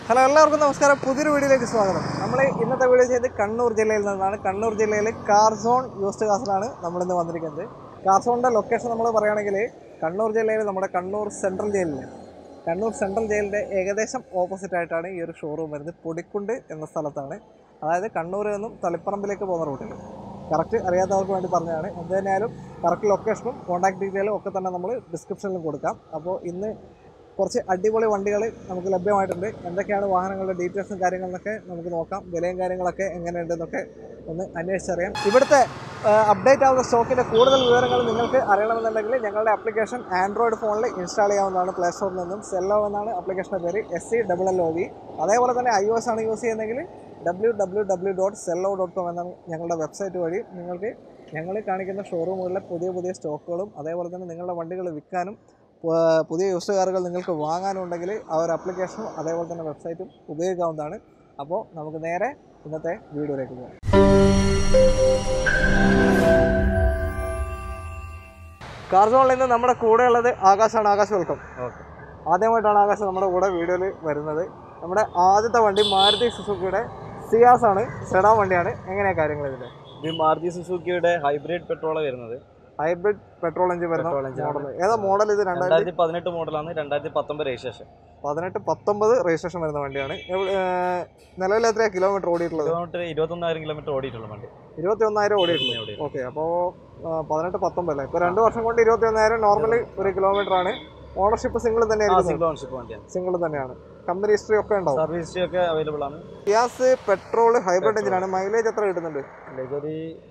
Hello എല്ലാവർക്കും നമസ്കാരം പുതിയൊരു വീഡിയോയിലേക്ക് സ്വാഗതം നമ്മൾ ഇന്നത്തെ വീഡിയോ ചെയ്ത് കണ്ണൂർ ജില്ലയിൽ നിന്നാണ് കണ്ണൂർ ജില്ലയിൽ കാർസോൺ യൂസ്റ്റ് കാസിലാണ് നമ്മൾ ഇന്ന് വന്നിരിക്കുന്നത് കാർസോണിൻ്റെ ലൊക്കേഷൻ നമ്മൾ പറയുകയാണെങ്കിൽ കണ്ണൂർ ജില്ലയിൽ നമ്മുടെ കണ്ണൂർ സെൻട്രൽ ജയിലിൽ കണ്ണൂർ സെൻട്രൽ ജയിലിൻ്റെ ഏകദേശം ഓപ്പോസിറ്റ് ആയിട്ടാണ് ഈ ഒരു ഷോറൂം വരുന്നത് പൊടിക്കുണ്ട് എന്ന സ്ഥലത്താണ് അതായത് കണ്ണൂരിൽ നിന്നും തളിപ്പറമ്പിലേക്ക് പോകുന്ന റൂട്ടിൽ കറക്റ്റ് അറിയാത്തവർക്ക് വേണ്ടി പറഞ്ഞതാണ് എന്ത് തന്നെയായാലും കറക്റ്റ് ലൊക്കേഷനും കോൺടാക്ട് ഡീറ്റെയിലും ഒക്കെ തന്നെ നമ്മൾ ഡിസ്ക്രിപ്ഷനിൽ കൊടുക്കാം അപ്പോൾ ഇന്ന് കുറച്ച് അടിപൊളി വണ്ടികൾ നമുക്ക് ലഭ്യമായിട്ടുണ്ട് എന്തൊക്കെയാണ് വാഹനങ്ങളുടെ ഡീറ്റെയിൽസും കാര്യങ്ങളൊക്കെ നമുക്ക് നോക്കാം വിലയും കാര്യങ്ങളൊക്കെ എങ്ങനെയുണ്ടെന്നൊക്കെ ഒന്ന് അന്വേഷിച്ചറിയാം ഇവിടുത്തെ അപ്ഡേറ്റ് ആവുന്ന സ്റ്റോക്കിൻ്റെ കൂടുതൽ വിവരങ്ങൾ നിങ്ങൾക്ക് അറിയണമെന്നുണ്ടെങ്കിൽ ഞങ്ങളുടെ ആപ്ലിക്കേഷൻ ആൻഡ്രോയിഡ് ഫോണിൽ ഇൻസ്റ്റാൾ ചെയ്യാവുന്നതാണ് പ്ലേ സ്റ്റോറിൽ നിന്നും സെല്ലോ എന്നാണ് ആപ്ലിക്കേഷൻ്റെ പേര് S C double L O V അതേപോലെ തന്നെ ഐ ഒ എസ് ആണ് യൂസ് ചെയ്യുന്നതെങ്കിൽ W W W dot Cello dot com എന്നാണ് ഞങ്ങളുടെ വെബ്സൈറ്റ് വഴി നിങ്ങൾക്ക് ഞങ്ങൾ കാണിക്കുന്ന ഷോറൂമുകളിലെ പുതിയ പുതിയ സ്റ്റോക്കുകളും അതേപോലെ തന്നെ നിങ്ങളുടെ വണ്ടികൾ വിൽക്കാനും പ- പുതിയ യൂസ് കാറുകൾ നിങ്ങൾക്ക് വാങ്ങാനുണ്ടെങ്കിൽ ആ ഒരു ആപ്ലിക്കേഷനും അതേപോലെ തന്നെ വെബ്സൈറ്റും ഉപയോഗിക്കാവുന്നതാണ് അപ്പോൾ നമുക്ക് നേരെ ഇന്നത്തെ വീഡിയോയിലേക്ക് പോകാം കാർ സോണിൽ നിന്ന് നമ്മുടെ കൂടെ ഉള്ളത് ആകാശാണ് ആകാശ് വെൽക്കം ഓക്കെ ആദ്യമായിട്ടാണ് ആകാശ് നമ്മുടെ കൂടെ വീഡിയോയിൽ വരുന്നത് നമ്മുടെ ആദ്യത്തെ വണ്ടി മാരുതി സുസുക്കിയുടെ സിയാസ് ആണ് സെഡാൻ വണ്ടിയാണ് എങ്ങനെയാണ് കാര്യങ്ങൾ ഇതിൻ്റെ ഇത് മാരുതി സുസുക്കിയുടെ ഹൈബ്രിഡ് പെട്രോൾ വരുന്നത് ഹൈബ്രിഡ് പെട്രോൾ എഞ്ചിൻ വരുന്ന Petrol engine ആണ്. മോഡൽ ഏതാ മോഡൽ ഇത് രണ്ടായിരത്തി രണ്ടായിരത്തി പതിനെട്ട് മോഡലാണ് രണ്ടായിരത്തി പത്തൊമ്പത് രജിസ്ട്രേഷൻ പതിനെട്ട് പത്തൊമ്പത് രജിസ്ട്രേഷൻ വരുന്ന വണ്ടിയാണ് എവിടെ- ഏർ നിലവിൽ എത്രയാണ് കിലോമീറ്റർ ഓടിയിട്ടുള്ളത് കിലോമീറ്റർ ഇരുപത്തൊന്നായിരം കിലോമീറ്റർ ഓടിയിട്ടുള്ള വണ്ടി ഇരുപത്തി ഒന്നായിരം ഓടിയിട്ടുള്ളത് ഓടി ഓക്കെ അപ്പോൾ പതിനെട്ട് പത്തൊമ്പത് അല്ലേ ഇപ്പോൾ രണ്ട് വർഷം കൊണ്ട് ഇരുപത്തി ഒന്നായിരം നോർമലി ഒരു കിലോമീറ്റർ ആണ് ഓണർഷിപ്പ് സിംഗിൾ ആ തന്നെയായിരിക്കും സിംഗിൾ ഓൺഷിപ്പ് വണ്ടിയാണ് സിംഗിൾ തന്നെയാണ് കമ്പനി ഹിസ്റ്ററി ഒക്കെ ഉണ്ടാവും സർവീസ് ഹിസ്റ്ററി ഒക്കെ അവൈലബിൾ ആണ് ഗ്യാസ് പെട്രോൾ ഹൈബ്രിഡ് Petrol. എഞ്ചിനാണ് മൈലേജ് എത്ര കിട്ടുന്നുണ്ട് ഇതൊരു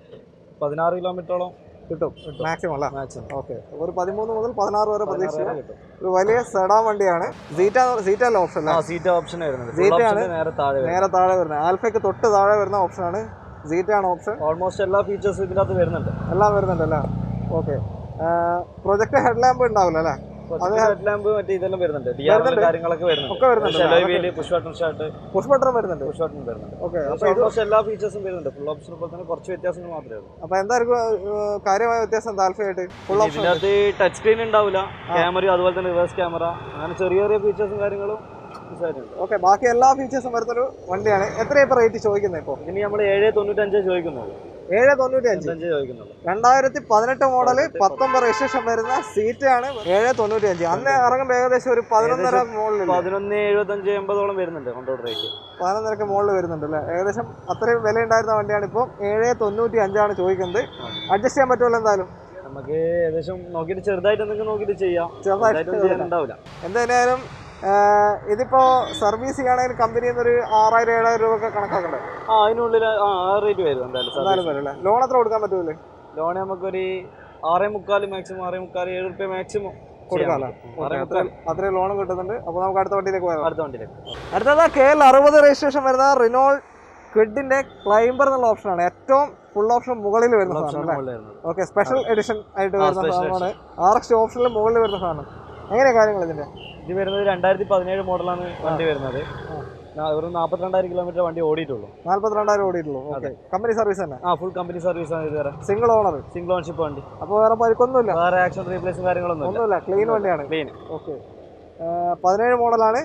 പതിനാറ് കിലോമീറ്ററോളം കിട്ടും മാക്സിമം അല്ല മാക്സിമം ഓക്കെ ഒരു പതിമൂന്ന് മുതൽ പതിനാറ് വരെ പ്രതീക്ഷിക്കാം കിട്ടും ഒരു വലിയ സെഡാൻ വണ്ടിയാണ് സീറ്റ സീറ്റ അല്ല ഓപ്ഷൻ ആ സീറ്റ് ഓപ്ഷൻ വരുന്നത് Seat Full ആണ്. option നേരെ താഴെ വരും നേരെ താഴെ വരുന്നത് ആൽഫയ്ക്ക് തൊട്ട് താഴെ വരുന്ന ഓപ്ഷനാണ് സീറ്റ ആണ് ഓപ്ഷൻ ഓൾമോസ്റ്റ് എല്ലാ ഫീച്ചേഴ്സും ഇതിനകത്ത് വരുന്നുണ്ട് എല്ലാം വരുന്നുണ്ടല്ലേ ഓക്കെ പ്രൊജക്ട് ഹെഡ് ലാമ്പ് ഉണ്ടാവില്ല അല്ലേ ഹെഡ് ലാമ്പ് മറ്റേ ഇതെല്ലാം വരുന്നുണ്ട് ഡി ആർ വരുന്നുണ്ട്. കാര്യങ്ങളൊക്കെ ഒക്കെ വരുന്നുണ്ട്. വരുന്നുണ്ട് push button start push button വരുന്നുണ്ട് പുഷ് ബട്ടൺ വരുന്നുണ്ട് ഓക്കെ അപ്പൊ ഇത് ഓൾമോസ്റ്റ് എല്ലാ ഫീച്ചേഴ്സും വരുന്നുണ്ട് ഫുൾ ഓപ്ഷൻ പോലെ തന്നെ കുറച്ച് വ്യത്യാസങ്ങൾ മാത്രമേ ഉള്ളൂ അപ്പൊ എന്തായിരിക്കും ഏർ, കാര്യമായ വ്യത്യാസം താല്പര്യമായിട്ട് ഫുൾ ഓപ്ഷൻ ഇതിനകത്ത് ടച്ച് സ്ക്രീൻ ഉണ്ടാവില്ല ക്യാമറയും അതുപോലെ തന്നെ റിവേഴ്സ് ക്യാമറ അങ്ങനെ ചെറിയ ചെറിയ ഫീച്ചേഴ്സും കാര്യങ്ങളും ഉണ്ട് ഓക്കെ ബാക്കി എല്ലാ ഫീച്ചേഴ്സും വരുന്നൊരു വണ്ടിയാണ് എത്രയാണ് ഇപ്പൊ റേറ്റ് ചോദിക്കുന്നത് ഇപ്പോൾ ഇതിന് നമ്മൾ ഏഴ് തൊണ്ണൂറ്റഞ്ചേ ചോദിക്കുന്നുള്ളൂ ഏഴ് തൊണ്ണൂറ്റി അഞ്ച് തൊണ്ണൂറ്റഞ്ചേ ചോദിക്കുന്നുള്ളൂ രണ്ടായിരത്തി പതിനെട്ട് മോഡല് പത്തൊമ്പത് രജിസ്ട്രേഷൻ വരുന്ന സീറ്റ് ആണ് ഏഴ് തൊണ്ണൂറ്റി അഞ്ച് അന്ന് ഇറങ്ങുമ്പോൾ ഏകദേശം ഒരു പതിനൊന്നര മുകളിൽ പതിനൊന്ന് എഴുപത്തഞ്ച് എൺപതോളം വരുന്നുണ്ട് കൊണ്ടോട് റേറ്റ് പതിനൊന്നരക്ക് മുകളിൽ വരുന്നുണ്ട് അല്ലേ ഏകദേശം അത്രയും വില ഉണ്ടായിരുന്ന വണ്ടിയാണ് ഇപ്പോൾ ഏഴ് തൊണ്ണൂറ്റി അഞ്ചാണ് ചോദിക്കുന്നത് അഡ്ജസ്റ്റ് ചെയ്യാൻ പറ്റുമല്ലോ എന്തായാലും നമുക്ക് ഏകദേശം നോക്കിയിട്ട് ചെറുതായിട്ട് എന്തെങ്കിലും നോക്കിയിട്ട് ചെയ്യാം ചെറുതായിട്ട് ചെറുതായിട്ടൊന്നും ചെയ്യാൻ ഉണ്ടാവില്ല എന്തായാലും ആഹ്, ഇതിപ്പോ സർവീസ് ചെയ്യണമെങ്കിൽ കമ്പനിയിൽ നിന്ന് ഒരു ആറായിരം ഏഴായിരം രൂപ ഒക്കെ കണക്കാക്കണ്ടേ ആ അതിനുള്ളിൽ ആ ആ റേറ്റ് വരും എന്തായാലും എന്തായാലും വരും അല്ലേ ലോൺ എത്ര കൊടുക്കാൻ പറ്റൂലേ ലോൺ നമുക്കൊരു ആറേ മുക്കാൽ മാക്സിമം ആറേ മുക്കാൽ ഏഴ് റുപ്യ മാക്സിമം കൊടുക്കാമല്ലോ ആറേ മുക്കാൽ അത്രയും ലോൺ കിട്ടുന്നുണ്ട് അപ്പോൾ നമുക്ക് അടുത്ത വണ്ടിയിലേക്ക് പോകാം അടുത്ത വണ്ടിയിലേക്ക് അടുത്തത് കെ എൽ അറുപത് രജിസ്ട്രേഷൻ വരുന്ന റിനോൾ ക്വിഡിന്റെ ക്ലൈംബർ എന്നുള്ള ഓപ്ഷനാണ് ഏറ്റവും ഫുൾ ഓപ്ഷൻ മുകളിൽ വരുന്ന സാധനം അല്ലേ മുകളിൽ വരുന്നത് ഓക്കെ സ്പെഷ്യൽ എഡിഷൻ ആയിട്ട് ആ, വരുന്ന special സാധനമാണ് ആർ എക്സ് ഓപ്ഷനിൽ മുകളിൽ വരുന്ന സാധനം എങ്ങനെയാണ് കാര്യങ്ങൾ ഇതിന്റെ ഇത് വരുന്നത് രണ്ടായിരത്തി പതിനേഴ് മോഡലാണ് വണ്ടി വരുന്നത് നാ- വെറും നാൽപ്പത്തിരണ്ടായിരം കിലോമീറ്റർ വണ്ടി ഓടിയിട്ടുള്ളൂ നാല്പത്തിരണ്ടായിരം ഓടിയിട്ടുള്ളൂ ഓക്കെ കമ്പനി സർവീസ് തന്നെ ആ ഫുൾ കമ്പനി സർവീസ് ആണ് ഇത് വരെ സിംഗിൾ ഓണർ സിംഗിൾ ഓൺഷിപ്പ് വണ്ടി അപ്പോൾ വേറെ പരിക്കൊന്നുമില്ല വേറെ ആക്ഷൻ റീപ്ലേസും കാര്യങ്ങളൊന്നും ഇല്ല ഒന്നുമില്ല ക്ലീൻ വണ്ടിയാണ് ക്ലീൻ ഓക്കെ പതിനേഴ് മോഡലാണ്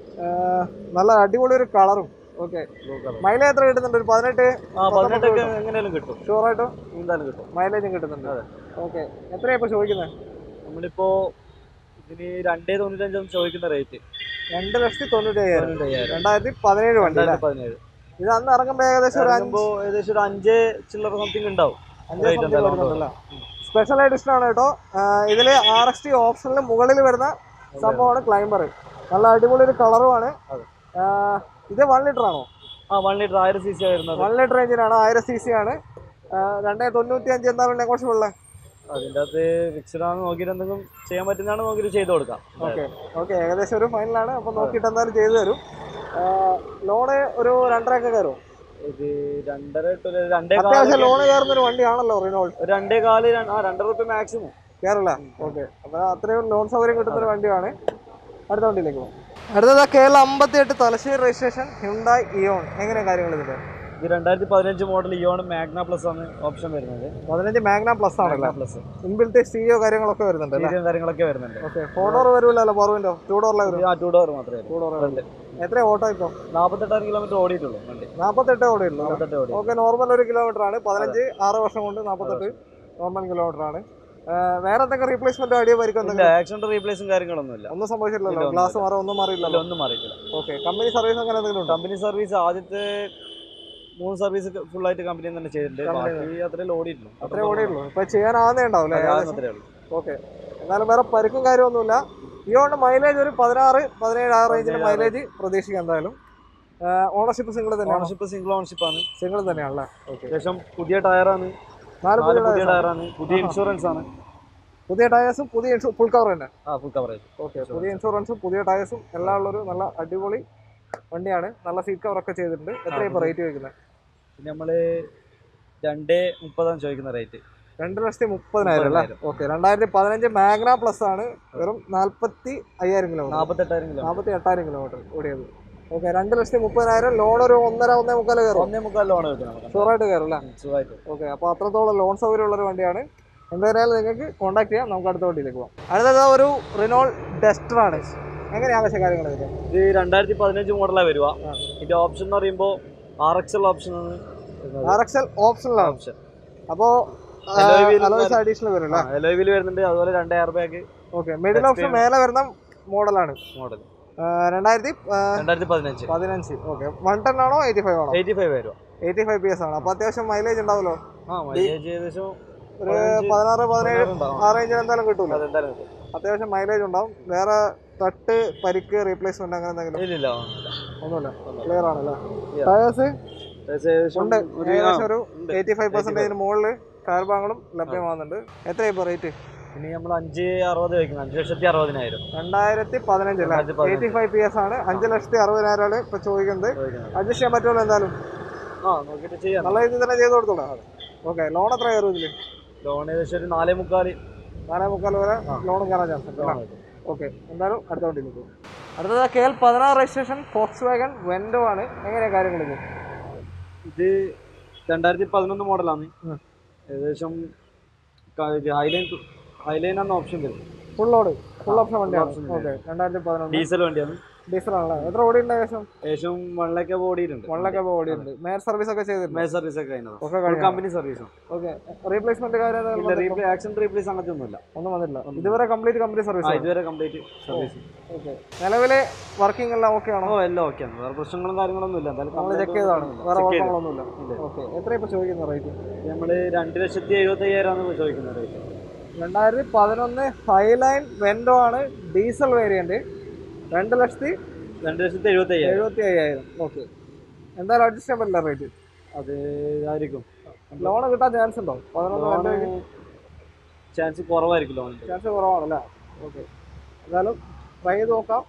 നല്ല അടിപൊളി ഒരു കളറും ഓക്കെ ബ്ലൂ കളർ മൈലേജ് എത്ര കിട്ടുന്നുണ്ട് ഒരു പതിനെട്ട് ആ പതിനെട്ടൊക്കെ എങ്ങനെയാലും കിട്ടും ഷുവറായിട്ടും എന്തായാലും കിട്ടും മൈലേജും കിട്ടുന്നുണ്ട് അതെ. ഓക്കെ എത്രയാണ് ഇപ്പോൾ ചോദിക്കുന്നത് നമ്മളിപ്പോ ഇതിന് രണ്ടേ തൊണ്ണൂറ്റഞ്ചാണ് ചോദിക്കുന്ന റേറ്റ് രണ്ട് ലക്ഷത്തി തൊണ്ണൂറ്റി അയ്യായിരം തൊണ്ണൂറ്റയ്യായിരം രണ്ടായിരത്തി പതിനേഴ് വണ്ടി അല്ലേ രണ്ടായിരത്തി പതിനേഴ് ഇത് അന്ന് ഇറങ്ങുമ്പോൾ ഏകദേശം ഒരു അഞ്ച് ഇറങ്ങുമ്പോ ഏകദേശം ഒരു അഞ്ച് ചില്ലറ സംതിങ് ഉണ്ടാവും അഞ്ച് rate something എന്തായാലും വരുന്നുണ്ടല്ലോ സ്പെഷ്യൽ എഡിഷൻ ആണ് കേട്ടോ ഇതിൽ ആർ എക്സ് ടി ഓപ്ഷനിൽ മുകളിൽ വരുന്ന സംഭവമാണ് ക്ലൈംബർ നല്ല അടിപൊളി ഒരു കളറുമാണ് അതെ. ഇത് വൺ ലിറ്റർ ആണോ ആ വൺ ലിറ്റർ ആയിരം സി സി വരുന്നത് വൺ ലിറ്റർ എഞ്ചിനാണ് ആയിരം സി സി ആണ് രണ്ടേ തൊണ്ണൂറ്റി അഞ്ച് എന്താണ് നെഗോഷ്യബിൾ ഉള്ളത് അതിൻ്റെ അകത്ത് ഫിക്സഡ് ആണ് നോക്കിയിട്ട് എന്തെങ്കിലും ചെയ്യാൻ പറ്റുന്നതാണ് നോക്കിയിട്ട് ചെയ്ത് കൊടുക്കാം ഓക്കെ ഓക്കെ ഏകദേശം ഒരു ഫൈനലാണ് അപ്പോൾ നോക്കിയിട്ട് എന്തായാലും ചെയ്തു തരും ലോണ് ഒരു രണ്ടര ഒക്കെ കയറും ഇത് രണ്ടര to ഒരു രണ്ടേ അത്യാവശ്യം കാല് ലോണ് കയറുന്ന ഒരു വണ്ടിയാണല്ലോ റിനോൾ ഒരു രണ്ടേ കാല് ര- ആ രണ്ടര റുപ്യ മാക്സിമം കേരള ഓക്കെ അപ്പോൾ അത്രയും ലോൺ സൗകര്യം കിട്ടുന്ന ഒരു വണ്ടിയാണ് അടുത്ത വണ്ടിയിലേക്ക് പോകും അടുത്തത് കേരള അമ്പത്തി എട്ട് തലശ്ശേരി രജിസ്ട്രേഷൻ ഹ്യുണ്ടായി ഇയോൺ എങ്ങനെയാണ് കാര്യങ്ങൾ ഇതിൻ്റെ ഇത് രണ്ടായിരത്തി പതിനഞ്ച് മോഡൽ ഇയോൺ മാഗ്ന പ്ലസ് ആണ് ഓപ്ഷൻ വരുന്നത് പതിനഞ്ച് മാഗ്ന പ്ലസ് ആണല്ലേ മാഗ്ന പ്ലസ് ഇൻബിൽറ്റ് സ്റ്റീരിയോ കാര്യങ്ങളൊക്കെ വരുന്നുണ്ട് അല്ലേ സീരിയൽ കാര്യങ്ങളൊക്കെ വരുന്നുണ്ട് ഓക്കെ ഫോർ ഡോർ വരൂലല്ലോ ഫോർ വിൻഡോ ടു ഡോറിലെ വരും ഇത് ആ ടു ഡോർ മാത്രമേ ടു ഡോർ ഫ്രണ്ട് എത്ര ഓട്ടോ ഇപ്പോൾ നാൽപ്പത്തെട്ടായിരം കിലോമീറ്റർ ഓടിയിട്ടുള്ളൂ വണ്ടി നാൽപ്പത്തെട്ട് ഓടി ഉള്ളൂ നാൽപ്പത്തെട്ട് ഓടി ഓക്കെ നോർമൽ ഒരു കിലോമീറ്റർ ആണ് പതിനഞ്ച് ആറ് വർഷം കൊണ്ട് നാൽപ്പത്തെട്ട് നോർമൽ കിലോമീറ്റർ ആണ് ആ, വേറെ എന്തൊക്കെ റീപ്ലേസ്മെന്റ് അടിയോ പരിക്കും ഇല്ല ആക്സിഡന്റ് റീപ്ലേസും കാര്യങ്ങളൊന്നും ഇല്ല ഒന്നും സംഭവിച്ചിട്ടില്ലല്ലോ ഇല്ല, ഗ്ലാസ് മാറോ ഒന്നും ഇല്ല മാറിയില്ലല്ലോ ഒന്നും മാറിയിട്ടില്ല ഓക്കെ കമ്പനി സർവീസ് അങ്ങനെ എന്തെങ്കിലും ഉണ്ടോ കമ്പനി സർവീസ് ആദ്യത്തെ മൂന്ന് സർവീസ് ഫുൾ ആയിട്ട് കമ്പനി തന്നെ ചെയ്തിട്ടുണ്ട് Company ബാക്കി അത്രയും ഓടിയിട്ടുള്ളൂ അത്രേ ഓടിയുള്ളൂ ഇപ്പൊ ചെയ്യാനാവുന്നേ ഉണ്ടാവില്ലേ അതാണ് അത്രേ ഉള്ളൂ ഓക്കെ എന്നാലും വേറെ പരിക്കും കാര്യമൊന്നുമില്ല ഇതുകൊണ്ട് മൈലേജ് ഒരു പതിനാറ് പതിനേഴ് ആ റേഞ്ചിൽ പതിനേഴ് മൈലേജ് പ്രതീക്ഷിക്കാം എന്തായാലും ഓണർഷിപ്പ് സിംഗിൾ തന്നെയാണ് ഓണർഷിപ്പ് സിംഗിൾ ഓണർഷിപ്പ് ആണ് സിംഗിൾ തന്നെയാണല്ലേ ഓക്കെ ശേഷം പുതിയ ടയറാണ് നാല് നാല് പുതിയ പുതിയ ടയർസ് ടയറാണ് പുതിയ ഇൻഷുറൻസ് ആണ് പുതിയ ടയേഴ്സും പുതിയ ഫുൾ കവർ തന്നെ ആ ഫുൾ കവറേജ് ഓക്കെ പുതിയ ഇൻഷുറൻസും പുതിയ ടയേഴ്സും എല്ലാം ഉള്ളൊരു നല്ല അടിപൊളി വണ്ടിയാണ് നല്ല സീറ്റ് കവറൊക്കെ ചെയ്തിട്ടുണ്ട് എത്ര ഇപ്പോൾ റേറ്റ് വയ്ക്കുന്നത് പിന്നെ നമ്മള് രണ്ടേ മുപ്പതാണ് ചോദിക്കുന്ന റേറ്റ് രണ്ട് ലക്ഷത്തി മുപ്പതിനായിരം അല്ലേ ഓക്കെ രണ്ടായിരത്തി പതിനഞ്ച് മാഗ്ന പ്ലസ് ആണ് വെറും നാൽപ്പത്തി അയ്യായിരം കിലോമീറ്റർ നാൽപ്പത്തെട്ടായിരം കിലോ നാൽപ്പത്തി എട്ടായിരം കിലോമീറ്റർ ഓടിയത് ഓക്കെ രണ്ട് ലക്ഷത്തി മുപ്പതിനായിരം ലോൺ ഒരു ഒന്നര ഒന്നേ മുക്കാൽ കയറും ഒന്നേ മുക്കാൽ ലോൺ വെക്കണം നമുക്ക് ഷുവറായിട്ട് കയറും അല്ലേ സുഖമായിട്ട് ഓക്കെ അപ്പോൾ അത്രത്തോളം ലോൺ സൗകര്യം ഉള്ളൊരു വണ്ടിയാണ് എന്തായാലും നിങ്ങൾക്ക് കോൺടാക്ട് ചെയ്യാം നമുക്ക് അടുത്ത വണ്ടിയിലേക്ക് പോകാം അടുത്തത് ഒരു റിനോൾ ഡസ്റ്റർ ആണ് എങ്ങനെയാണ് ആവശ്യ കാര്യങ്ങൾ ഇത് ഇത് രണ്ടായിരത്തി പതിനഞ്ച് മോഡലാണ് വരിക ആ. ഇതിന്റെ ഓപ്ഷൻ എന്ന് പറയുമ്പോൾ ആർ എക്സ് എൽ ഓപ്ഷൻ ആണ് ആർ എക്സ് എൽ ഓപ്ഷനിലാണ് ഓപ്ഷൻ അപ്പോൾ Alloy wheel അലോയ്സ് അഡീഷണൽ വരും അല്ലേ എലോവിൽ വരുന്നുണ്ട് അതുപോലെ രണ്ട് air bag okay middle option മേലെ വരുന്ന മോഡലാണ് മോഡൽ രണ്ടായിരത്തി രണ്ടായിരത്തി പതിനഞ്ച് പതിനഞ്ച് ഓക്കെ വൺ ടെൻ ആണോ എയ്റ്റി ഫൈവ് ആണോ എയ്റ്റി ഫൈവ് വരും എയ്റ്റി ഫൈവ് പി എസ് ആണ് അപ്പോൾ അത്യാവശ്യം മൈലേജ് ഉണ്ടാവുമല്ലോ ആ മൈലേജ് ഏകദേശം ഒരു പതിനഞ്ച്, പതിനാറ് പതിനേഴ് ഉണ്ടാവും. ആ റേഞ്ചിൽ എന്തായാലും കിട്ടൂല അതെന്തായാലും കിട്ടും. അത്യാവശ്യം മൈലേജ് ഉണ്ടാവും വേറെ തട്ട് പരിക്ക് റീപ്ലേസ്മെന്റ് അങ്ങനെ എന്തെങ്കിലും ഇല്ലില്ല ഒന്നുമില്ല. ഒന്നുമില്ല ഒന്നുമില്ല. ക്ലിയർ ആണല്ലേ Yeah. ടയേഴ്സ് ഏകദേശം ഉണ്ട് ഒരു- ഏകദേശം ആ, ഒരു ഉണ്ട്. എയ്റ്റി ഫൈവ് പെർസെന്റേജിന് മുകളിൽ ടയർ ഭാഗങ്ങളും ലഭ്യമാകുന്നുണ്ട് എത്രയാ ഇപ്പോൾ റേറ്റ് ഇനി നമ്മൾ അഞ്ച് അറുപത് വയ്ക്കുന്നത് അഞ്ച് ലക്ഷത്തി അറുപതിനായിരം രണ്ടായിരത്തി പതിനഞ്ച് അല്ലേ രണ്ടായിരത്തി പതിനഞ്ച്. എയ്റ്റി ഫൈവ് പി എസ് ആണ് അഞ്ച് ലക്ഷത്തി അറുപതിനായിരം ഇപ്പൊ ചോദിക്കുന്നത് ചോദിക്കുന്നത്. അഡ്ജസ്റ്റ് ചെയ്യാൻ പറ്റുമല്ലോ എന്തായാലും ആ നോക്കിയിട്ട് ചെയ്യാം നല്ല രീതിയിൽ തന്നെ ചെയ്ത് കൊടുത്തോളാം ഓക്കെ ലോൺ എത്ര കയറും ഇതിൽ ലോൺ ഏകദേശം ഒരു നാലേ മുക്കാല് നാലേ മുക്കാൽ വരെ ലോണും കയറാൻ ചാൻസ് ഉണ്ട് അല്ലേ ഓക്കെ എന്തായാലും അടുത്ത വണ്ടിയിൽ പോകും അടുത്തത് കെ എൽ പതിനാറ് രജിസ്ട്രേഷൻ ഫോക്സ് വാഗൺ വെൻഡോ ആണ് എങ്ങനെയാണ് കാര്യങ്ങൾ ഇത് ഇത് രണ്ടായിരത്തി പതിനൊന്ന് മോഡലാണ് ഉം. ഏകദേശം ഹൈലൈൻ ഹൈലൈൻ എന്ന ഓപ്ഷൻ വരും ഫുൾ ലോഡ് ഫുൾ ഓപ്ഷൻ വണ്ടിയാണ് option ഓക്കെ രണ്ടായിരത്തി പതിനൊന്ന് ഡീസൽ വണ്ടിയാണ് ഡീസൽ ആണല്ലേ എത്ര ഓടി ഉണ്ട് ഏകദേശം ഏകദേശം വണ്ണൊക്കെ ഓടിയിട്ടുണ്ട് വണ്ണൊക്കെ ഓടി ഉണ്ട് മേയർ സർവീസ് ഒക്കെ ചെയ്തിട്ടുണ്ട് മേ സർവീസ് ഒക്കെ കഴിഞ്ഞതാണ് ഒക്കെ ഫുൾ കഴിഞ്ഞു കമ്പനി സർവീസും ഓക്കെ റീപ്ലേസ്മെന്റ് കാര്യം ഇല്ല എന്തെങ്കിലും റീപ്ലേ ആക്ഷൻ റീപ്ലേസ് അങ്ങനത്തെ ഒന്നുമില്ല ഒന്നും വന്നില്ല ഇതുവരെ കംപ്ലീറ്റ് കമ്പനി ആ സർവീസ് ഇതുവരെ കംപ്ലീറ്റ് സർവീസ് ഓക്കെ നിലവിലെ വർക്കിംഗ് എല്ലാം ഓക്കെ ആണോ ഓ എല്ലാം ഓക്കെയാണ് വേറെ പ്രശ്നങ്ങളും കാര്യങ്ങളൊന്നും ഇല്ല എന്തായാലും നമ്മൾ complaint ചെക്ക് ചെയ്തതാണ് ഒന്നും വേറെ check ചെയ്തു. കുഴപ്പങ്ങളൊന്നുമില്ല ഇല്ല. ഓക്കെ എത്ര ഇപ്പോൾ ചോദിക്കുന്ന റേറ്റ് നമ്മള് രണ്ട് ലക്ഷത്തി എഴുപത്തി അയ്യായിരമാണ് ചോദിക്കുന്നത് റേറ്റ് രണ്ടായിരത്തി പതിനൊന്ന് ഹൈലൈൻ വെൻഡോ ആണ് ഡീസൽ വേരിയന്റ് രണ്ട് ലക്ഷത്തി രണ്ട് ലക്ഷത്തി എഴുപത്തി അയ്യായിരം എഴുപത്തി അയ്യായിരം ഓക്കെ എന്തായാലും അഡ്ജസ്റ്റ് ചെയ്യാൻ പറ്റില്ല റേറ്റ് അത് ആയിരിക്കും ലോൺ കിട്ടാൻ ചാൻസ് ഉണ്ടോ പതിനൊന്ന് വെൻഡോ ചാൻസ് കുറവായിരിക്കും ലോണിന്റെ ചാൻസ് കുറവാണല്ലേ ഓക്കെ എന്തായാലും ട്രൈ ചെയ്ത് നോക്കാം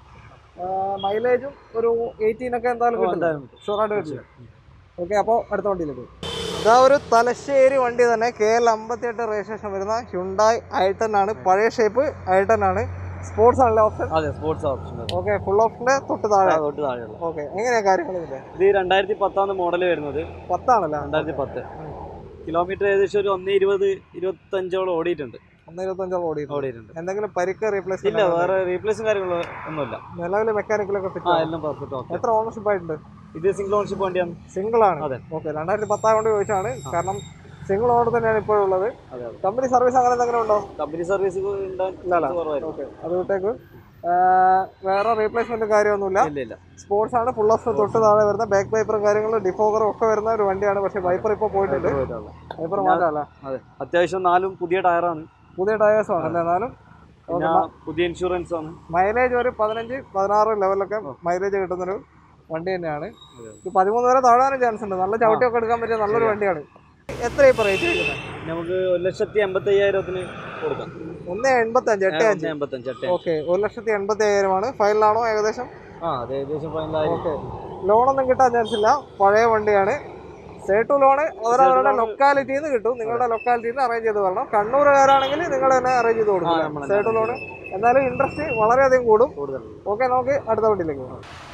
മൈലേജും ഒരു എയ്റ്റീൻ ഒക്കെ എന്തായാലും കിട്ടില്ല എന്തായാലും ഷുവറായിട്ട് കിട്ടില്ല ഓക്കെ അപ്പോൾ അടുത്ത വണ്ടിയിലേക്ക് ഇതാ ഒരു തലശ്ശേരി വണ്ടി തന്നെ കെ എൽ അമ്പത്തിയെട്ട് രജിസ്ട്രേഷൻ വരുന്ന ഹ്യുണ്ടായി ഐട്ടൺ ആണ് പഴയ ഷേപ്പ് ഐട്ടൺ ആണ് സ്പോർട്സ് ആണല്ലേ ഓപ്ഷൻ അതെ സ്പോർട്സ് ഓപ്ഷൻ ഓക്കെ ഫുൾ ഓപ്ഷന്റെ തൊട്ട് താഴെ തൊട്ട് താഴെയുള്ള ഓക്കെ എങ്ങനെയാ കാര്യങ്ങൾ ഇതിന്റെ ഇത് രണ്ടായിരത്തി പത്താം മോഡൽ വരുന്നത് പത്താണല്ലേ രണ്ടായിരത്തി പത്ത് കിലോമീറ്റർ ഏകദേശം ഒരു ഒന്ന് ഇരുപത് ഇരുപത്തഞ്ചോളം ഓടിയിട്ടുണ്ട് ഒന്ന് ഇരുപത്തഞ്ചോളം ഓടി ഓടിയിട്ടുണ്ട് എന്തെങ്കിലും പരിക്ക് ഇല്ല റീപ്ലേസ്മെന്റ് വേറെ റീപ്ലേസും കാര്യങ്ങളും ഒന്നുമില്ല നിലവിൽ മെക്കാനിക്കലൊക്കെ ആ ഫിറ്റ് എല്ലാം പെർഫെക്റ്റ് ഓക്കെ എത്ര ഓണർഷിപ്പ് ആയിട്ടുണ്ട് ഇത് സിംഗിൾ ഓൺഷിപ്പ് വണ്ടിയാണ് സിംഗിൾ ആണ് അതെ. ഓക്കെ രണ്ടായിരത്തി പത്തായതുകൊണ്ട് ചോദിച്ചാണ് കാരണം സിംഗിൾ ഓണർ തന്നെയാണ് ഇപ്പോഴുള്ളത് അതെ അതെ കമ്പനി സർവീസ് അങ്ങനെ എന്തെങ്കിലും ഉണ്ടോ കമ്പനി സർവീസ് ഉണ്ടാൻ ഇല്ലല്ല. കുറവായിരിക്കും ഓക്കെ അത് വിട്ടേക്ക് ആ, വേറെ റീപ്ലേസ്മെന്റ് കാര്യമൊന്നുമില്ല ഇല്ല ഇല്ല സ്പോർട്സ് ആണ് ഫുൾ ഓഫ് തൊട്ട് താഴെ വരുന്ന ബാക്ക് വൈപ്പറും കാര്യങ്ങളും ഡിഫോഗറും ഒക്കെ വരുന്ന ഒരു വണ്ടിയാണ് പക്ഷേ വൈപ്പർ ഇപ്പോൾ പോയിട്ടുണ്ട് പോയിട്ടുള്ള. വൈപ്പർ മാറ്റാല്ല അതെ അത്യാവശ്യം നാലും പുതിയ ടയറാണ് പുതിയ ടയേഴ്സും ആണ് അല്ലേ എന്നാലും പിന്നെ പുതിയ ഇൻഷുറൻസ് ആണ് മൈലേജ് ഒരു പതിനഞ്ച് പതിനാറ് ലെവലൊക്കെ മൈലേജ് കിട്ടുന്നൊരു വണ്ടി തന്നെയാണ് അതെ. ഇത് പതിമൂന്ന് വരെ താഴാനും ചാൻസ് ഉണ്ട് നല്ല ചവിട്ടിയൊക്കെ എടുക്കാൻ പറ്റിയ നല്ലൊരു വണ്ടിയാണ് എത്ര ഇപ്പോൾ റേറ്റ് ചെയ്യുന്നത് നമുക്ക് ഒരു ലക്ഷത്തി എൺപത്തി അയ്യായിരത്തിന് കൊടുക്കാം ഒന്ന് എൺപത്തഞ്ച് എട്ട് അഞ്ച് ഒന്ന് എൺപത്തഞ്ച് എട്ട് ഓക്കെ ഒരു ലക്ഷത്തി എൺപത്തി അയ്യായിരമാണ് ഫൈനലാണോ ഏകദേശം ആ അത് ഏകദേശം ഫൈനലായി ഓക്കെ ലോണൊന്നും കിട്ടാൻ ചാൻസ് ഇല്ല പഴയ വണ്ടിയാണ് സേട്ടു ലോണ് അവരവരുടെ ലൊക്കാലിറ്റിയിൽ നിന്ന് കിട്ടും നിങ്ങളുടെ ലൊക്കാലിറ്റിയിൽ നിന്ന് അറേഞ്ച് ചെയ്ത് വരണം കണ്ണൂരുകാരാണെങ്കിൽ നിങ്ങൾ തന്നെ അറേഞ്ച് ചെയ്ത് ആ, കൊടുക്കും നമ്മള് സേട്ടു ലോണ് എന്നാലും ഇൻട്രസ്റ്റ് വളരെയധികം കൂടും കൂടുതൽ ഓക്കെ നമുക്ക് അടുത്ത വണ്ടിയിലേക്ക് പോകാം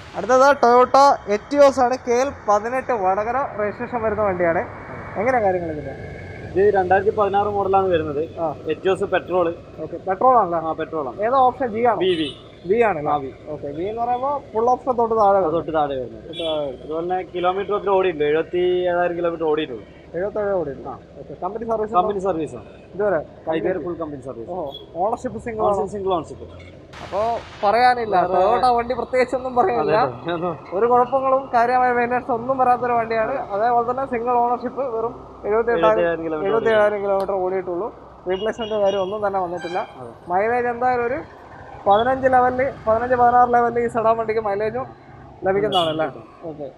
അടുത്തത് ടൊയോട്ട എറ്റിയോസ് ആണ് കെ എൽ പതിനെട്ട് വടകര രജിസ്ട്രേഷൻ വരുന്ന വണ്ടിയാണ് എങ്ങനെയാ കാര്യങ്ങൾ ഇതിന്റെ ഇത് രണ്ടായിരത്തി പതിനാറ് മോഡലാണ് വരുന്നത് ആ. എറ്റിയോസ് പെട്രോൾ ഓക്കെ പെട്രോൾ ആണല്ലോ ആ പെട്രോളാണ് ഏതാ ഓപ്ഷൻ ജി ആണ് ബി വി ബി ആണല്ലോ ഓക്കെ ബി എന്ന് പറയുമ്പോൾ ഫുൾ ഓപ്ഷൻ തൊട്ട് താഴെ വരും. തൊട്ട് താഴെ വരുന്നത് അതുപോലെ തന്നെ കിലോമീറ്റർ ഒത്തിരി ഓടിയിട്ടുണ്ട് എഴുപത്തി ഏഴായിരം കിലോമീറ്റർ ഓടിയിട്ടുള്ളൂ എഴുപത്തേഴ് കോടി ഓക്കെ കമ്പനി സർവീസ് കമ്പനി സർവീസാണ് ഇതുവരെ ഇതുവരെ ഫുൾ കമ്പനി സർവീസ് ഓ ഓണർഷിപ്പ് സിംഗിൾ ആണ് സിംഗിൾ ഓൺഷിപ്പ് അപ്പോൾ പറയാനില്ല ടൊയോട്ട വണ്ടി പ്രത്യേകിച്ചൊന്നും പറയാനില്ല ഒരു കുഴപ്പങ്ങളും കാര്യമായ മെയിൻ്റെനൻസ് ഒന്നും വരാത്തൊരു വണ്ടിയാണ് അതേപോലെ തന്നെ സിംഗിൾ ഓണർഷിപ്പ് വെറും എഴുപത്തി എട്ടായിരം എഴുപത്തി കിലോമീറ്റർ എഴുപത്തി ഏഴായിരം കിലോമീറ്റർ ഓടിയിട്ടുള്ളൂ റീപ്ലേസ്മെന്റ് കാര്യം ഒന്നും തന്നെ വന്നിട്ടില്ല അതെ. മൈലേജ് എന്തായാലും ഒരു പതിനഞ്ച് ലെവലിൽ പതിനഞ്ച് പതിനാറ് ലെവലിൽ ഈ സെഡാൻ വണ്ടിക്ക് മൈലേജും ലഭിക്കുന്നതാണല്ലേ ഓക്കെ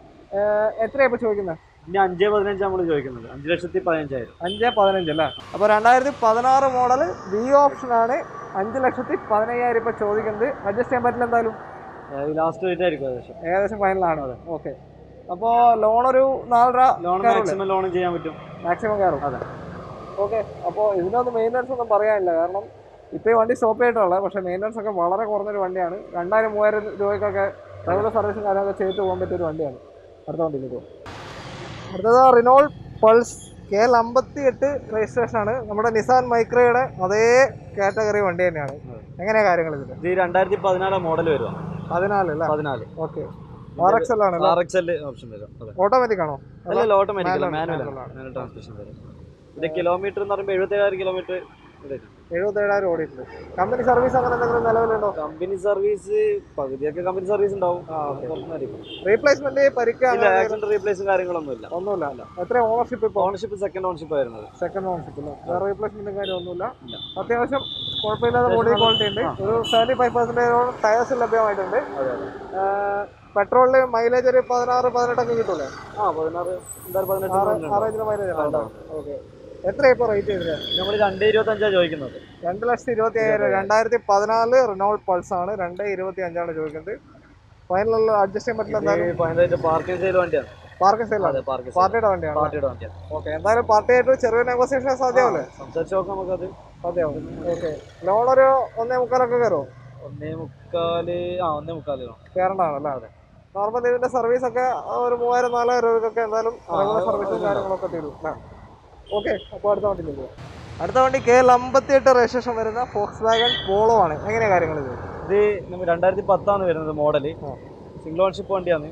എത്രയാണ് ഇപ്പോൾ ചോദിക്കുന്നത് ഇനി അഞ്ചേ പതിനഞ്ച് നമ്മൾ ചോദിക്കുന്നത് അഞ്ച് ലക്ഷത്തി പതിനഞ്ചായിരം അഞ്ച് പതിനഞ്ച് അല്ലേ അപ്പോൾ രണ്ടായിരത്തി പതിനാറ് മോഡൽ ബി ഓപ്ഷനാണ് അഞ്ച് ലക്ഷത്തി പതിനയ്യായിരം ഇപ്പോൾ ചോദിക്കുന്നത് അഡ്ജസ്റ്റ് ചെയ്യാൻ പറ്റില്ല എന്തായാലും ലാസ്റ്റ് റേറ്റ് ആയിരിക്കും ഏകദേശം ഏകദേശം ഫൈനലാണ് അത് ഓക്കെ അപ്പോൾ ലോൺ ഒരു നാലര ലോൺ കയറൂലേ? മാക്സിമം ലോണും ചെയ്യാൻ പറ്റും മാക്സിമം കയറും അതെ. ഓക്കെ അപ്പോൾ ഇതിനകത്ത് മെയിൻ്റനൻസ് ഒന്നും പറയാനില്ല കാരണം ഇപ്പോൾ ഈ വണ്ടി സ്റ്റോപ്പ് ചെയ്തിട്ടുള്ളത് പക്ഷേ മെയിൻ്റനൻസ് ഒക്കെ വളരെ കുറഞ്ഞൊരു വണ്ടിയാണ് രണ്ടായിരം മൂവായിരം രൂപയ്ക്കൊക്കെ റെഗുലർ സർവീസും കാര്യങ്ങളൊക്കെ ചെയ്തിട്ട് പോകാൻ പറ്റിയ ഒരു വണ്ടിയാണ് അടുത്ത വണ്ടിയിലേക്ക് പോകും അടുത്തത് റിനോൾ പൾസ് കെ എൽ അമ്പത്തി എട്ട് രജിസ്ട്രേഷൻ ആണ് നമ്മുടെ നിസാൻ മൈക്രയുടെ അതേ കാറ്റഗറി വണ്ടി തന്നെയാണ് എങ്ങനെയാ കാര്യങ്ങൾ ഇതിൽ ഇത് രണ്ടായിരത്തി പതിനാല് മോഡൽ വരും പതിനാല് അല്ലേ പതിനാല് ഓക്കെ ആർ എക്സ് എൽ ആണ് ആർ എക്സ് എൽ ഓപ്ഷൻ വരും അതെ ഓട്ടോമാറ്റിക് ആണോ അല്ല ഓട്ടോമാറ്റിക് manual, മാനുവൽ manual ആണ്. മാനുവൽ ട്രാൻസ്മിഷൻ വരും ഇത് കിലോമീറ്റർ എന്ന് പറയുമ്പോൾ എഴുപത്തി ഏഴായിരം കിലോമീറ്റർ എഴുപത്തേഴായിരം ഓടിയിട്ടുണ്ട് കമ്പനി സർവീസ് അങ്ങനെ എന്തെങ്കിലും നിലവിലുണ്ടോ കമ്പനി സർവീസ് പകുതിയൊക്കെ കമ്പനി സർവീസ് ഉണ്ടാവും ആ, okay. പുറത്തുനിന്നായിരിക്കും. റീപ്ലേസ്മെന്റ് പരിക്ക് ഇല്ല അങ്ങനെ ആക്സിഡന്റ് റീപ്ലേസും കാര്യങ്ങളൊന്നും ഇല്ല ഒന്നുമില്ല എത്ര ഓണർഷിപ്പ് ഇപ്പോൾ ഓണർഷിപ്പ് സെക്കൻഡ് ഓണർഷിപ്പ് വരുന്നത് സെക്കൻഡ് ഓണർഷിപ്പ് ഇല്ല വേറെ റീപ്ലേസ്മെന്റും കാര്യമൊന്നുമില്ല ഇല്ല. അത്യാവശ്യം കുഴപ്പമില്ലാത്ത ബോഡി ക്വാളിറ്റി ഉണ്ട് ഒരു സെവൻറ്റി ഫൈവ് പെർസെൻറ്റേജോളം ടയേഴ്സ് ലഭ്യമായിട്ടുണ്ട് അതെ പെട്രോളിൽ മൈലേജ് ഒരു പതിനാറ് പതിനെട്ടൊക്കെ കിട്ടൂലേ ആ പതിനാറ് എന്തായാലും ആറ് പതിനെട്ട് ആറേജിന് മൈലേജ് ഉണ്ടാവും ഓക്കെ എത്ര ഇപ്പോൾ റേറ്റ് ചെയ്തത് നമ്മൾ രണ്ട് ഇരുപത്തി അഞ്ചാണ് ചോദിക്കുന്നത് രണ്ട് ലക്ഷത്തി ഇരുപത്തി അയ്യായിരം രണ്ടായിരത്തി പതിനാല് റിനോൾ പൾസ് ആണ് രണ്ട് ഇരുപത്തി അഞ്ചാണ് ചോദിക്കുന്നത് ഫൈനലുള്ള അഡ്ജസ്റ്റ് ചെയ്യാൻ പറ്റില്ല എന്തായാലും പതിനഞ്ച് പാർക്കിംഗ് സെയിൽ വണ്ടിയാണ് പാർക്കിംഗ് സെയിലാണ് അതെ പാർക്കിംഗ് പാർട്ടിയുടെ വണ്ടിയാണ് പാർട്ടിയുടെ വണ്ടിയാണ് ഓക്കെ എന്തായാലും പാർട്ടിയായിട്ട് ചെറിയ നെഗോസിയേഷൻ സാധ്യമാവില്ലേ സംസാരിച്ച് നോക്കാം നമുക്കത് സാധ്യമാവും ഓക്കെ ലോൺ ഒരു ഒന്നേ മുക്കാലൊക്കെ കയറുമോ ഒന്നേ മുക്കാല് ആ ഒന്നേ മുക്കാല് കയറേണ്ടതാണല്ലേ അതെ നോർമൽ ഇതിന്റെ സർവീസ് ഒക്കെ ഒരു മൂവായിരം നാലായിരം രൂപയ്ക്കൊക്കെ എന്തായാലും റെഗുലർ സർവീസും കാര്യങ്ങളൊക്കെ തരും ഓക്കെ അപ്പോൾ അടുത്ത വണ്ടിയിൽ പോകാം അടുത്ത വണ്ടി കെ എൽ അമ്പത്തി എട്ട് രജിസ്ട്രേഷൻ വരുന്ന ഫോക്സ് വാഗൺ പോളോ ആണ് എങ്ങനെയാണ് കാര്യങ്ങൾ ഇത് ഇത് നമ്മൾ രണ്ടായിരത്തി പത്താണ് വരുന്നത് മോഡല് ആ. സിംഗിൾ ഓൺഷിപ്പ് വണ്ടിയാണ്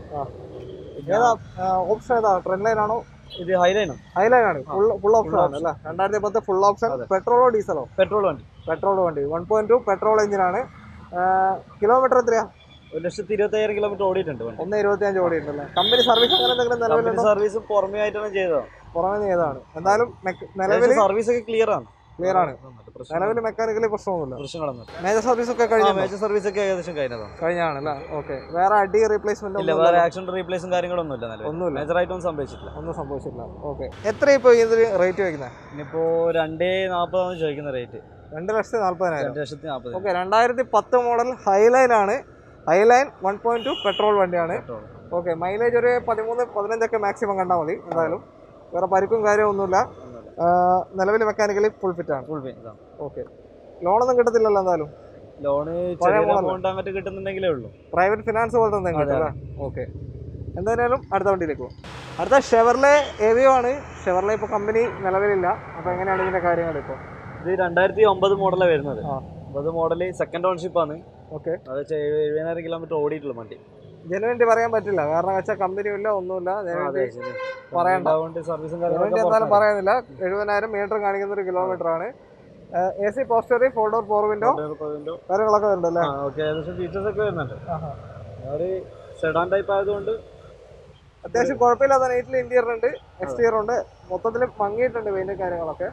ഏതാ ഓപ്ഷൻ ഏതാ ട്രെൻഡ് ലൈൻ ആണോ ഇത് ഹൈലൈനാണ് ഹൈലൈൻ ആണ് ഫുൾ ഫുൾ ഓപ്ഷൻ ആണ് അല്ലേ രണ്ടായിരത്തി പത്ത് ഫുൾ ഓപ്ഷൻ അതെ. പെട്രോളോ ഡീസലോ പെട്രോൾ വണ്ടി പെട്രോൾ വണ്ടി വൺ പോയിന്റ് ടു പെട്രോൾ എഞ്ചിനാണ് കിലോമീറ്റർ എത്രയാ ഒരു ലക്ഷത്തി ഇരുപത്തി അയ്യായിരം കിലോമീറ്റർ ഓടിയിട്ടുണ്ട് വണ്ടി ഒന്ന് ഇരുപത്തി അഞ്ച് ഓടിയിട്ടുണ്ടല്ലേ കമ്പനി സർവീസ് അങ്ങനെ എന്തെങ്കിലും കമ്പനി നിലവിലുണ്ടോ സർവീസ് പുറമേ ആയിട്ടാണ് ചെയ്തതാണ് പുറമെ ചെയ്തതാണ് എന്തായാലും നിലവിൽ സർവീസ് ഒക്കെ ക്ലിയർ ആണ് ക്ലിയർ ആണ് നിലവിൽ മെക്കാനിക്കലി പ്രശ്നമൊന്നുമില്ല പ്രശ്നങ്ങളൊന്നും മേജർ സർവീസ് ഒക്കെ കഴിഞ്ഞു മേജർ സർവീസ് ഒക്കെ ഏകദേശം കഴിഞ്ഞതാണ് കഴിഞ്ഞാണ് അല്ലേ ഓക്കെ വേറെ അടി റീപ്ലേസ്മെന്റ് ഇല്ല ഒന്നും വേറെ ആക്സിഡന്റ് റീപ്ലേസും കാര്യങ്ങളൊന്നും ഇല്ല നിലവിൽ ഒന്നുമില്ല മേജർ ആയിട്ടൊന്നും സംഭവിച്ചിട്ടില്ല ഒന്നും സംഭവിച്ചിട്ടില്ല ഓക്കെ എത്ര ഇപ്പോൾ ഇതിന് റേറ്റ് വയ്ക്കുന്നത് ഇനിയിപ്പോ രണ്ടേ നാൽപ്പതാണ് ചോദിക്കുന്ന റേറ്റ് രണ്ട് ലക്ഷത്തി നാല്പതിനായിരം രണ്ട് ലക്ഷത്തി നാൽപ്പത് ഓക്കെ രണ്ടായിരത്തി പത്ത് മോഡൽ ഹൈലൈൻ ആണ് highline one point two petrol വണ്ടിയാണ് പെട്രോൾ ഓക്കെ മൈലേജ് ഒരു പതിമൂന്ന് പതിനഞ്ചൊക്കെ മാക്സിമം കണ്ടാൽ മതി എന്തായാലും വേറെ പരിക്കും കാര്യമൊന്നുമില്ല നിലവിൽ മെക്കാനിക്കലി ഫുൾ ഫിറ്റ് ആണ് ഫുൾ പേ ഇതാണ് ഓക്കെ ലോണൊന്നും കിട്ടത്തില്ലല്ലോ എന്തായാലും ലോണ് പഴയ ചെറിയ model. എമൗണ്ട് അങ്ങോട്ട് കിട്ടുന്നുണ്ടെങ്കിലേ ഉള്ളൂ പ്രൈവറ്റ് ഫിനാൻസ് പോലത്തെ എന്തെങ്കിലും അതെ, കിട്ടും ഓക്കെ എന്തായാലും അടുത്ത വണ്ടിയിലേക്ക് പോകും അടുത്ത ഷെവർലെ എവിയോ ആണ് ഷെവർലെ ഇപ്പോൾ കമ്പനി നിലവിലില്ല അപ്പോൾ എങ്ങനെയാണ് ഇതിൻ്റെ കാര്യങ്ങൾ ഇപ്പോൾ ഇത് രണ്ടായിരത്തി ഒമ്പത് മോഡലാണ് വരുന്നത് ആ. ഒമ്പത് മോഡൽ സെക്കൻഡ് ഓൺഷിപ്പ് ആണ് ഓക്കെ അത് ചെ- എഴുപതിനായിരം കിലോമീറ്റർ ഓടിയിട്ടുള്ള വണ്ടി ജനുവിൻ്റെ പറയാൻ പറ്റില്ല കാരണം വെച്ചാൽ കമ്പനിയും ഇല്ല ഒന്നുമില്ല ജനുവിൻ്റെ പറയണ്ട. അതുകൊണ്ട് സർവീസും ജനുവിൻ്റെ എന്തായാലും പറയുന്നില്ല എഴുപതിനായിരം മീറ്റർ കാണിക്കുന്ന ഒരു കിലോമീറ്റർ ആണ് എ സി പോസ്റ്ററി ഫോർ ഡോർ ഫോർ വിൻഡോ കാര്യങ്ങളൊക്കെ വരുന്നുണ്ട് അല്ലേ ഓക്കെ ഏകദേശം ഫീച്ചേഴ്സ് ഒക്കെ വരുന്നുണ്ട് ഒരു സെഡാൻ ടൈപ്പ് ആയതുകൊണ്ട് അത്യാവശ്യം കുഴപ്പമില്ലാത്ത നൈറ്റിൽ ഇന്റീരിയർ ഉണ്ട് എക്സ്റ്റീരിയർ ഉണ്ട് മൊത്തത്തിൽ മങ്ങിയിട്ടുണ്ട് പെയിന്റ് കാര്യങ്ങളൊക്കെ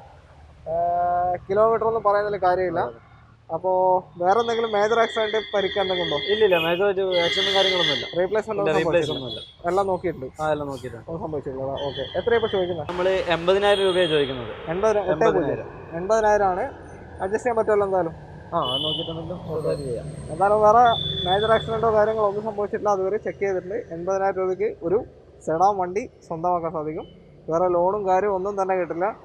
കിലോമീറ്റർ ഒന്നും പറയുന്നതിൽ കാര്യമില്ല അപ്പോൾ വേറെ എന്തെങ്കിലും മേജർ ആക്സിഡന്റ് പരിക്കാൻ എന്തെങ്കിലും ഉണ്ടോ ഇല്ല ഇല്ല മേജർ ആക്സിഡന്റും കാര്യങ്ങളൊന്നും ഇല്ല റീപ്ലേസ്മെന്റ് റീപ്ലേസ് ഒന്നും ഇല്ല എല്ലാം നോക്കിയിട്ടുണ്ട് ആ എല്ലാം നോക്കിയിട്ടുണ്ട് ഒന്നും സംഭവിച്ചിട്ടില്ല ഓക്കെ എത്രയാണ് ഇപ്പോൾ ചോദിക്കുന്നത് നമ്മൾ എൺപതിനായിരം രൂപയാണ് ചോദിക്കുന്നത് എൺപതിനായിരം എട്ടേ പൂജ്യം എൺപതിനായിരം എൺപതിനായിരം ആണ് അഡ്ജസ്റ്റ് ചെയ്യാൻ പറ്റുമല്ലോ എന്തായാലും ആ അത് നോക്കിയിട്ടുണ്ടെങ്കിൽ ചെറുതായിട്ട് ചെയ്യാം എന്തായാലും വേറെ മേജർ ആക്സിഡന്റോ കാര്യങ്ങളോ ഒന്നും സംഭവിച്ചിട്ടില്ല അതുവരെ ചെക്ക് ചെയ്തിട്ടുണ്ട് എൺപതിനായിരം രൂപയ്ക്ക് ഒരു സെഡാൻ വണ്ടി സ്വന്തമാക്കാൻ സാധിക്കും വേറെ ലോണും കാര്യവും ഒന്നും തന്നെ കിട്ടില്ല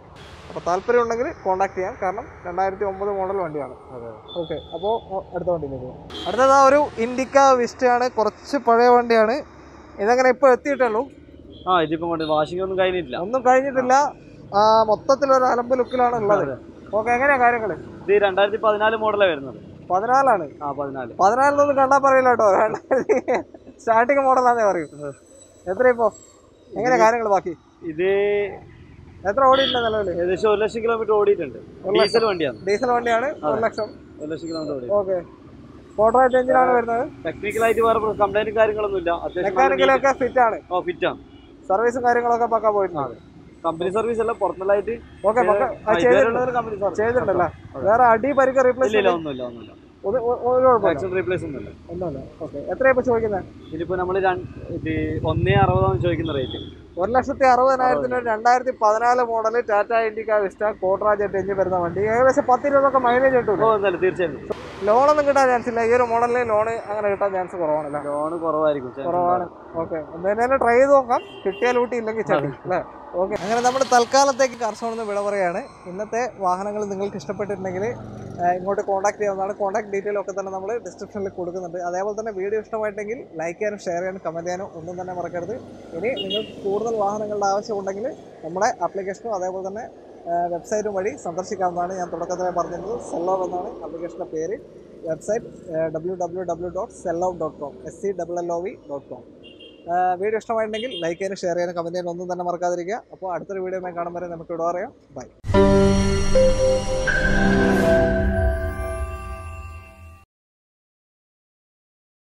അപ്പോൾ താല്പര്യം ഉണ്ടെങ്കിൽ കോൺടാക്ട് ചെയ്യാം കാരണം രണ്ടായിരത്തി ഒമ്പത് മോഡൽ വണ്ടിയാണ് അതെ ഓക്കെ അപ്പോൾ അടുത്ത വണ്ടിയിലേക്ക് പോകാം അടുത്തത് ആ ഒരു ഇൻഡിക്ക വിസ്റ്റയാണ് കുറച്ച് പഴയ വണ്ടിയാണ് ഇതെങ്ങനെ ഇപ്പോൾ എത്തിയിട്ടുള്ളൂ ആ ഇതിപ്പം കൊണ്ട് വാഷിംഗ് ഒന്നും കഴിഞ്ഞിട്ടില്ല ഒന്നും കഴിഞ്ഞിട്ടില്ല ആ, മൊത്തത്തിലൊരു അലമ്പ് ലുക്കിലാണ് ഉള്ളത് ഓക്കെ എങ്ങനെയാ കാര്യങ്ങൾ ഇത് രണ്ടായിരത്തി പതിനാല് മോഡലാണ് വരുന്നത് പതിനാലാണ് ആ പതിനാല് പതിനാലിനൊന്നും കണ്ടാൽ പറയില്ല കേട്ടോ സ്റ്റാർട്ടിങ് മോഡലാന്നേ പറയൂ എത്ര ഇപ്പോ എങ്ങനെ കാര്യങ്ങൾ ബാക്കി ഇത് എത്ര ഓടിയിട്ടുണ്ട് നിലവിൽ ഏകദേശം ഒരു ലക്ഷം കിലോമീറ്റർ ഓടിയിട്ടുണ്ട് ഒരു ലക്ഷം. ഡീസൽ വണ്ടിയാണ് ഡീസൽ വണ്ടിയാണ് ഒരു ലക്ഷം ഒരു ലക്ഷം കിലോമീറ്റർ ഓടി ഓക്കെ കോട്ടറായിട്ട് എഞ്ചിനാണ് വരുന്നത് ടെക്നിക്കലായിട്ട് വേറെ കംപ്ലൈന്റ് കാര്യങ്ങളൊന്നും ഇല്ല അത്യാവശ്യം മെക്കാനിക്കലൊക്കെ ഫിറ്റ് ആണ് ഓ ഫിറ്റ് ആണ് സർവീസും കാര്യങ്ങളൊക്കെ പക്ക പോയിട്ടുണ്ട് കമ്പനി സർവീസ് അല്ല പുറത്തുള്ളതായിട്ട് ഓക്കെ പക്ക ആ, ചെയ്തിട്ടുണ്ട് കമ്പനി സർവീസ് ചെയ്തിട്ടുണ്ടല്ലേ വേറെ അടി പരിക്ക് റീപ്ലേസ് ഇല്ല ഇല്ല ഒന്നുമില്ല ഒന്നുമില്ല ഒരു കുഴപ്പമില്ല ആക്ഷൻ റീപ്ലേസ് ഒന്നുമില്ല ഒന്നുമില്ല ഓക്കെ എത്രയാ ഇപ്പൊ ചോദിക്കുന്നത് ഇതിലിപ്പോ നമ്മൾ ഇത് ഒന്നേ അറുപതാണ് ചോദിക്കുന്ന റേറ്റ് ഒരു ലക്ഷത്തി അറുപതിനായിരത്തിന് ഒരു രണ്ടായിരത്തി പതിനാല് മോഡൽ ടാറ്റ ഇൻഡിക്ക വിസ്റ്റ കോട്ടറാജ് എട്ട് എഞ്ചിൻ വരുന്ന വണ്ടി ഏകദേശം പത്ത് ഇരുപതൊക്കെ മൈലേജ് കിട്ടും ഓ എന്തായാലും തീർച്ചയായും ലോണൊന്നും കിട്ടാൻ ചാൻസ് ഇല്ല ഈ ഒരു മോഡലിൽ ലോണ് അങ്ങനെ കിട്ടാൻ ചാൻസ് കുറവാണല്ലേ ലോണ് കുറവായിരിക്കും chance കുറവാണ് ഓക്കെ എന്തായാലും ട്രൈ ചെയ്ത് നോക്കാം കിട്ടിയാൽ ഊട്ടി ഇല്ലെങ്കിൽ ചട്ടി അല്ലേ ഓക്കെ അങ്ങനെ നമ്മുടെ തൽക്കാലത്തേക്ക് കർഷകർ നിന്ന് വിട പറയാണ് ഇന്നത്തെ വാഹനങ്ങൾ നിങ്ങൾക്ക് ഇഷ്ടപ്പെട്ടിട്ടുണ്ടെങ്കിൽ ആ, ഇങ്ങോട്ട് കോൺടാക്ട് ചെയ്യാവുന്നതാണ് കോൺടാക്ട് ഡീറ്റെയിൽ ഒക്കെ തന്നെ നമ്മൾ ഡിസ്ക്രിപ്ഷനിൽ കൊടുക്കുന്നുണ്ട് അതേപോലെ തന്നെ വീഡിയോ ഇഷ്ടമായിട്ടെങ്കിൽ ലൈക്ക് ചെയ്യാനും ഷെയർ ചെയ്യാനും കമൻറ്റ് ചെയ്യാനും ഒന്നും തന്നെ മറക്കരുത് ഇനി നിങ്ങൾക്ക് കൂടുതൽ വാഹനങ്ങളുടെ ആവശ്യമുണ്ടെങ്കിൽ നമ്മുടെ ആപ്ലിക്കേഷനും അതേപോലെ തന്നെ വെബ്സൈറ്റും വഴി സന്ദർശിക്കാവുന്നതാണ് ഞാൻ തുടക്കത്തിലെ പറഞ്ഞിരുന്നത് സെല്ലോ എന്നാണ് ആപ്ലിക്കേഷൻ്റെ പേര് website W W W dot Cello dot com S C double L O V dot com video ഇഷ്ടമായിട്ടുണ്ടെങ്കിൽ ലൈക്ക് ചെയ്യാനും ഷെയർ ചെയ്യാനും കമൻറ്റ് ചെയ്യാനും ഒന്നും തന്നെ മറക്കാതിരിക്കുക അപ്പോൾ അടുത്തൊരു വീഡിയോ കാണുമ്പോൾ നമുക്ക് ഇവിടെ പറയാം ബൈ